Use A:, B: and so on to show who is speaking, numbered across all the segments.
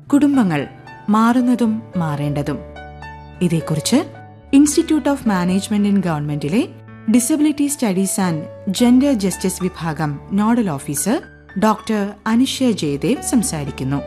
A: കുടുംബങ്ങൾ മാറുന്നതും മാറേണ്ടതും ഇതേക്കുറിച്ച് ഇൻസ്റ്റിറ്റ്യൂട്ട് ഓഫ് മാനേജ്മെന്റ് ഇൻ ഗവൺമെന്റിലെ disability studies and gender justice വിഭാഗം nodal officer doctor Anushya Jayadev സംസാരിക്കുന്നു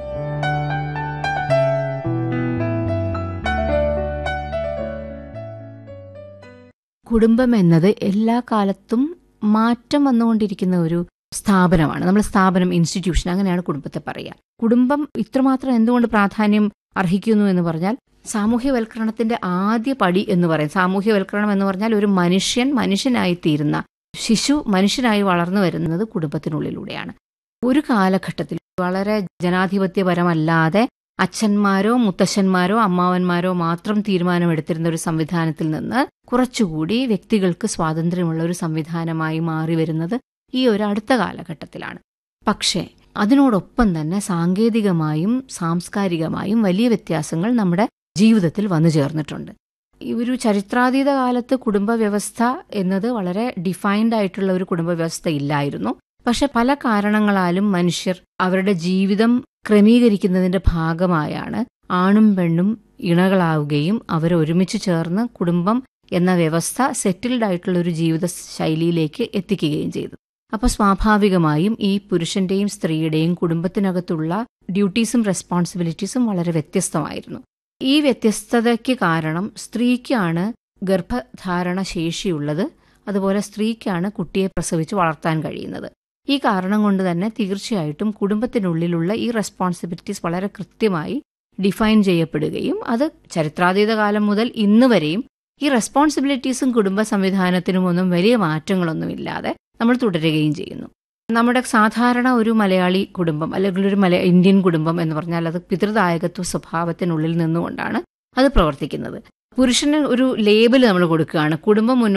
B: കുടുംബം എന്നത് എല്ലാ കാലത്തും മാറ്റം വന്നുകൊണ്ടിരിക്കുന്ന ഒരു സ്ഥാപനമാണ് നമ്മൾ സ്ഥാപനം ഇൻസ്റ്റിറ്റ്യൂഷൻ അങ്ങനെയാണ് കുടുംബത്തെ പറയുക കുടുംബം ഇത്രമാത്രം എന്തുകൊണ്ട് പ്രാധാന്യം അർഹിക്കുന്നു എന്ന് പറഞ്ഞാൽ സാമൂഹ്യവൽക്കരണത്തിന്റെ ആദ്യ പടി എന്ന് പറയും സാമൂഹ്യവൽക്കരണം എന്ന് പറഞ്ഞാൽ ഒരു മനുഷ്യൻ മനുഷ്യനായി തീരുന്ന ശിശു മനുഷ്യനായി വളർന്നു വരുന്നത് കുടുംബത്തിനുള്ളിലൂടെയാണ് ഒരു കാലഘട്ടത്തിൽ വളരെ ജനാധിപത്യപരമല്ലാതെ അച്ഛന്മാരോ മുത്തശ്ശന്മാരോ അമ്മാവന്മാരോ മാത്രം തീരുമാനമെടുത്തിരുന്ന ഒരു സംവിധാനത്തിൽ നിന്ന് കുറച്ചുകൂടി വ്യക്തികൾക്ക് സ്വാതന്ത്ര്യമുള്ള ഒരു സംവിധാനമായി മാറി വരുന്നത് ഈ ഒരു അടുത്ത കാലഘട്ടത്തിലാണ് പക്ഷേ അതിനോടൊപ്പം തന്നെ സാങ്കേതികമായും സാംസ്കാരികമായും വലിയ വ്യത്യാസങ്ങൾ നമ്മുടെ ജീവിതത്തിൽ വന്നു ചേർന്നിട്ടുണ്ട് ഈ ഒരു ചരിത്രാതീത കാലത്ത് കുടുംബ വ്യവസ്ഥ എന്നത് വളരെ ഡിഫൈൻഡ് ആയിട്ടുള്ള ഒരു കുടുംബ വ്യവസ്ഥ ഇല്ലായിരുന്നു പക്ഷെ പല കാരണങ്ങളാലും മനുഷ്യർ അവരുടെ ജീവിതം ക്രമീകരിക്കുന്നതിന്റെ ഭാഗമായാണ് ആണും പെണ്ണും ഇണകളാവുകയും അവർ ഒരുമിച്ച് ചേർന്ന് കുടുംബം എന്ന വ്യവസ്ഥ സെറ്റിൽഡ് ആയിട്ടുള്ള ഒരു ജീവിത ശൈലിയിലേക്ക് എത്തിക്കുകയും ചെയ്തു അപ്പൊ സ്വാഭാവികമായും ഈ പുരുഷന്റെയും സ്ത്രീയുടെയും കുടുംബത്തിനകത്തുള്ള ഡ്യൂട്ടീസും റെസ്പോൺസിബിലിറ്റീസും വളരെ വ്യത്യസ്തമായിരുന്നു ഈ വ്യത്യസ്തതയ്ക്ക് കാരണം സ്ത്രീക്കാണ് ഗർഭധാരണ ശേഷിയുള്ളത് അതുപോലെ സ്ത്രീക്കാണ് കുട്ടിയെ പ്രസവിച്ച് വളർത്താൻ കഴിയുന്നത് ഈ കാരണം കൊണ്ട് തന്നെ തീർച്ചയായിട്ടും കുടുംബത്തിനുള്ളിലുള്ള ഈ റെസ്പോൺസിബിലിറ്റീസ് വളരെ കൃത്യമായി ഡിഫൈൻ ചെയ്യപ്പെടുകയും അത് ചരിത്രാതീത കാലം മുതൽ ഇന്ന് വരെയും ഈ റെസ്പോൺസിബിലിറ്റീസും കുടുംബ സംവിധാനത്തിനും ഒന്നും വലിയ മാറ്റങ്ങളൊന്നുമില്ലാതെ നമ്മൾ തുടരുകയും ചെയ്യുന്നു നമ്മുടെ സാധാരണ ഒരു മലയാളി കുടുംബം അല്ലെങ്കിൽ ഒരു മല ഇന്ത്യൻ കുടുംബം എന്ന് പറഞ്ഞാൽ അത് പിതൃദായകത്വ സ്വഭാവത്തിനുള്ളിൽ നിന്നുകൊണ്ടാണ് അത് പ്രവർത്തിക്കുന്നത് പുരുഷന് ഒരു ലേബൽ നമ്മൾ കൊടുക്കുകയാണ് കുടുംബം മുന്നോട്ട്